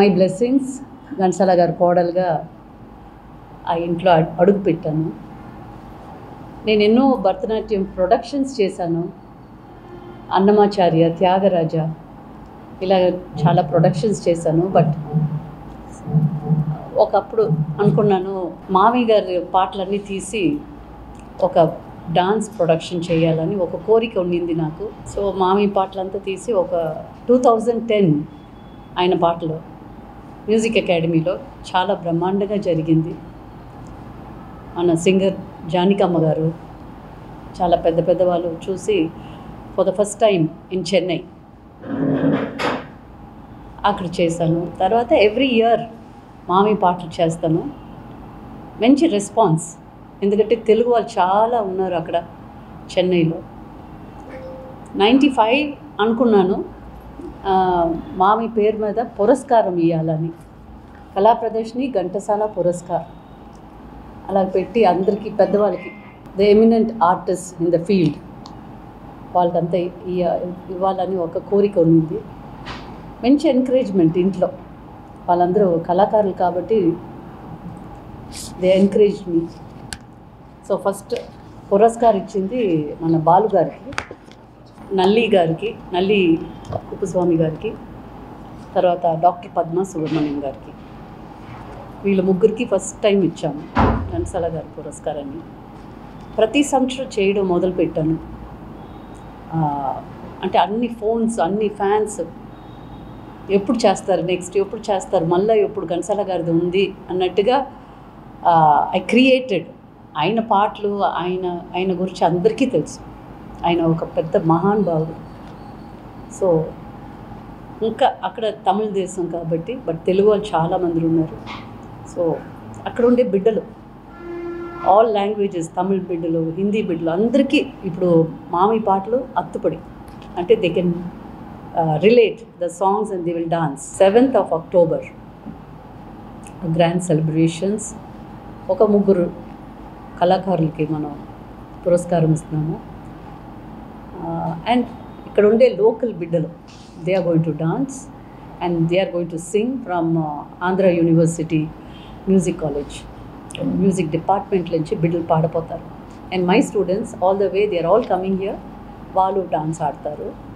my blessings Ghantasala గారు కోడలుగా ఆ ఇంట్లో అడ్- అడుగు పెట్టాను నేను ఎన్నో భరతనాట్యం ప్రొడక్షన్స్ చేశాను అన్నమాచార్య త్యాగరాజ ఇలా చాలా ప్రొడక్షన్స్ చేశాను బట్ ఒకప్పుడు అనుకున్నాను మావి గారి పాటలన్నీ తీసి ఒక డాన్స్ ప్రొడక్షన్ చేయాలని ఒక కోరిక ఉండింది నాకు సో మామి పాటలంతా తీసి ఒక టూ థౌజండ్ టెన్ ఆయన పాటలు మ్యూజిక్ అకాడమీలో చాలా బ్రహ్మాండంగా జరిగింది మన సింగర్ జానికమ్మ గారు చాలా పెద్ద పెద్ద వాళ్ళు చూసి for the first time in Chennai అక్కడ చేశాను తర్వాత ఎవ్రీ ఇయర్ మామి పాటలు చేస్తాను మంచి రెస్పాన్స్ ఎందుకంటే తెలుగు వాళ్ళు చాలా ఉన్నారు అక్కడ చెన్నైలో నైంటీ ఫైవ్ అనుకున్నాను ఆ, మామి పేరు మీద పురస్కారం ఇవ్వాలని కళా ప్రదర్శని ఘంటసాల పురస్కార్ అలా పెట్టి అందరికీ పెద్దవాళ్ళకి the eminent artist in the field వాళ్ళకంతా ఇయ్య- ఇవ్వాలని ఒక కోరిక ఉంది మంచి ఎంకరేజ్మెంట్ ఇంట్లో వాళ్ళందరూ కళాకారులు కాబట్టి they encourage me so first పురస్కార్ ఇచ్చింది మన బాలు గారికి నల్లి గారికి నల్లి కుప్పస్వామి గారికి తర్వాత డాక్టర్ పద్మ సుబ్రహ్మణ్యం గారికి వీళ్ళ ముగ్గురికి ఫస్ట్ టైం ఇచ్చాము ఘంటసాల గారి పురస్కారాన్ని ప్రతి సంవత్సరం చేయడం మొదలుపెట్టాను ఆ, అంటే అన్ని ఫోన్స్ అన్ని ఫ్యాన్స్ ఎప్పుడు చేస్తారు నెక్స్ట్ ఎప్పుడు చేస్తారు మళ్ళీ ఎప్పుడు ఘంటసాల గారిది ఉంది అన్నట్టుగా ఐ క్రియేటెడ్ ఆయన పాటలు ఆయన ఆయన గురించి అందరికీ తెలుసు ఆయన ఒక పెద్ద మహానుభావుడు సో ఇంకా అక్కడ తమిళ దేశం కాబట్టి బట్ తెలుగు వాళ్ళు చాలామంది ఉన్నారు సో అక్కడ ఉండే బిడ్డలు ఆల్ లాంగ్వేజెస్ తమిళ్ బిడ్డలు హిందీ బిడ్డలు అందరికీ ఇప్పుడు మామి పాటలు అత్తుపడి అంటే they can relate the songs and they will dance seventh of October grand celebrations ఒక ముగ్గురు కళాకారులకి మనం పురస్కారం ఇస్తున్నాము అండ్ ఇక్కడ ఉండే లోకల్ బిడ్డలు they are going to dance and they are going to sing from Andhra university music college music department నుంచి బిడ్డలు పాడపోతారు and my students all the way they are all coming here వాళ్ళు డాన్స్ ఆడతారు